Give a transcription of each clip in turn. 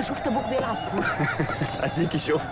شفت ابوك بيلعب كوره اديكي شفت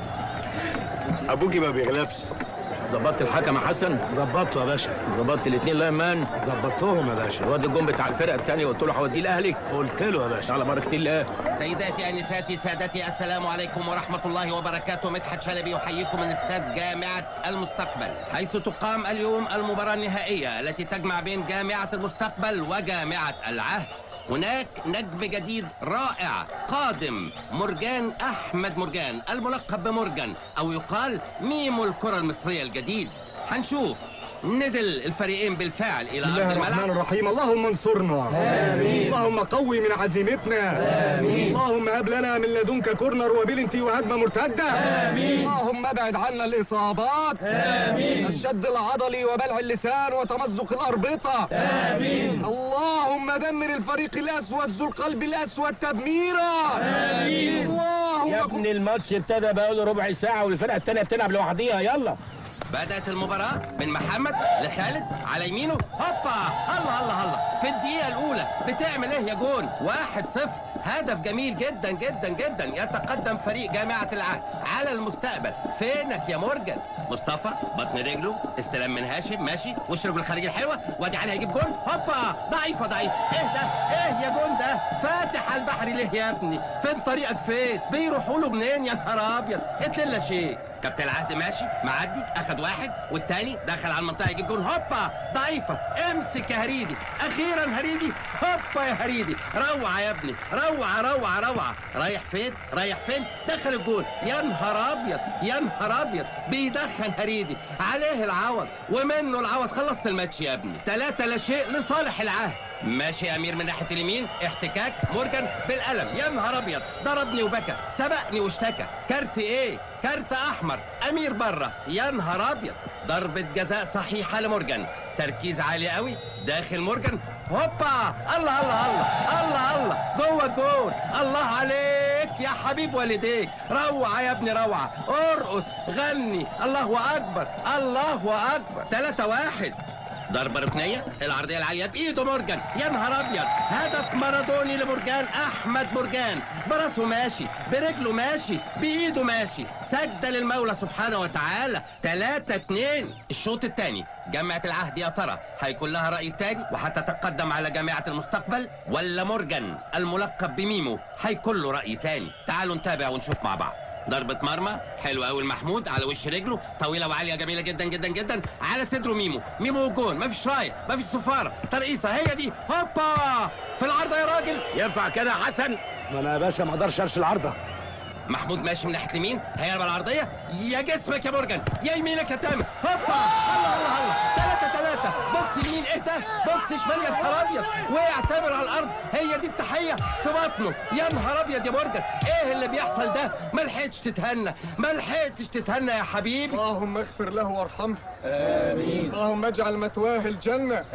ابوكي ما بيغلبش ظبطت الحكم يا حسن ظبطته يا باشا ظبطت الاثنين لاين مان ظبطتهم يا باشا الواد الجون بتاع الفرقه الثانيه قلت له هوديه الاهلي قلت له يا باشا على بركه الله سيداتي انساتي سادتي السلام عليكم ورحمه الله وبركاته مدحت شلبي يحييكم من استاد جامعه المستقبل حيث تقام اليوم المباراه النهائيه التي تجمع بين جامعه المستقبل وجامعه العهد هناك نجم جديد رائع قادم مرجان احمد مرجان الملقب بمرجان او يقال ميمو الكره المصريه الجديد هنشوف نزل الفريقين بالفعل الى بسم الله ارض الرحمن الملعب الرحيم اللهم انصرنا آمين اللهم قوي من عزيمتنا آمين اللهم هب لنا من لدنك كورنر وبلنتي وهجمة مرتدة آمين اللهم ابعد عنا الإصابات آمين الشد العضلي وبلع اللسان وتمزق الأربطة آمين اللهم دمر الفريق الأسود ذو القلب الأسود تدميرا آمين اللهم يا كن- ابني الماتش ابتدى بقاله ربع ساعه والفرقه الثانيه بتلعب لوحديها يلا بدأت المباراة من محمد لخالد على يمينه هوبا الله الله الله في الدقيقة الأولى بتعمل إيه يا جون؟ واحد صفر هدف جميل جدا جدا جدا يتقدم فريق جامعة العهد على المستقبل فينك يا مورجان مصطفى بطن رجله استلام من هاشم ماشي وش رجله الخارجي الحلوة وادي علي هيجيب جون هوبا ضعيفة ضعيفة ايه ده ايه يا جون ده فاتح على البحر ليه يا ابني فين طريقك فين بيروحوا له منين يا نهار ابيض اتنين لا شيء كابتن العهد ماشي معدي اخد واحد والتاني دخل على المنطقه يجيب جون هوبا ضعيفه امسك يا هريدي اخيرا هريدي هوبا يا هريدي روعه يا ابني روعه روعه روعه رايح فين رايح فين دخل الجون يا نهار ابيض يا نهار ابيض بيدخن هريدي عليه العوض ومنه العوض خلصت الماتش يا ابني ثلاثة لا شيء لصالح العهد ماشي يا امير من ناحيه اليمين احتكاك مورجان بالقلم يا نهار ابيض ضربني وبكى سبقني واشتكى كارت ايه كارت احمر امير بره يا نهار ابيض ضربه جزاء صحيحه لمورجان تركيز عالي قوي داخل مورجان هوبا الله الله الله الله الله جوه الجول الله عليك يا حبيب والديك روعه يا ابني روعه ارقص غني الله اكبر الله اكبر 3 واحد ضربة ركنية العرضية العالية بإيده مورجان يا نهار أبيض هدف مارادوني لمورجان أحمد مورجان براسه ماشي برجله ماشي بإيده ماشي سجدة للمولى سبحانه وتعالى 3 2 الشوط الثاني جامعة العهد يا ترى هيكون لها رأي تاني وهتتقدم على جامعة المستقبل ولا مورجان الملقب بميمو هيكون له رأي تاني تعالوا نتابع ونشوف مع بعض ضربة مرمى حلوة قوي المحمود على وش رجله طويلة وعالية جميلة جدا جدا جدا على صدره ميمو ميمو جون مفيش راية مفيش صفارة ترقيصة هي دي هوبا في العارضة يا راجل ينفع كده يا حسن ما انا يا باشا ما اقدرش ارش العارضه محمود ماشي من ناحية اليمين هيقرب العرضية يا جسمك يا مورجان يا يمينك يا تامر هوبا الله الله الله ثلاثة ثلاثة بوكس يمين ايه ده بوكس شمال يا نهار ابيض وقع تامر على الارض هي دي التحية في بطنه يا نهار ابيض يا مورجان ايه اللي بيحصل ده ما لحقتش تتهنى ما لحقتش تتهنى يا حبيبي اللهم اغفر له وارحمه آمين اللهم اجعل مثواه الجنة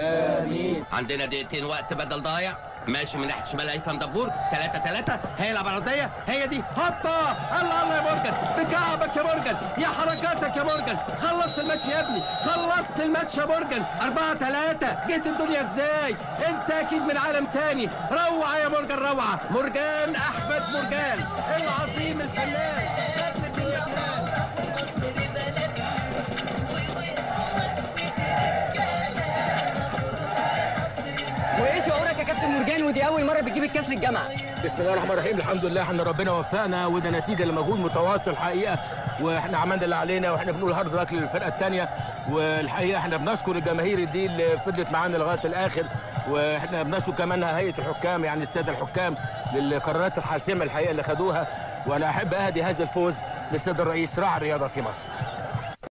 عندنا دقيقتين وقت بدل ضايع ماشي من ناحيه شمال هيثم دبور 3 3 هيلعب عرضيه هي دي هوبا الله الله يا مورجان بكعبك يا مورجان يا حركاتك يا مورجان خلصت الماتش يا ابني خلصت الماتش يا مورجان 4 3 جيت الدنيا ازاي انت اكيد من عالم تاني روعه يا مورجان روعه مورجان احمد مورجان العظيم الفنان نجم الدنيا كمان. وايه شعورك يا كابتن مرجان ودي اول مره بتجيب الكاس للجامعه بسم الله الرحمن الرحيم الحمد لله احنا ربنا وفقنا وده نتيجه لمجهود متواصل حقيقه واحنا عملنا اللي علينا واحنا بنقول هارد لك للفرقه الثانيه والحقيقه احنا بنشكر الجماهير دي اللي فضلت معانا لغايه الاخر واحنا بنشكر كمان هيئه الحكام يعني الساده الحكام للقرارات الحاسمه الحقيقه اللي خدوها وانا احب اهدي هذا الفوز للسيد الرئيس راعي الرياضه في مصر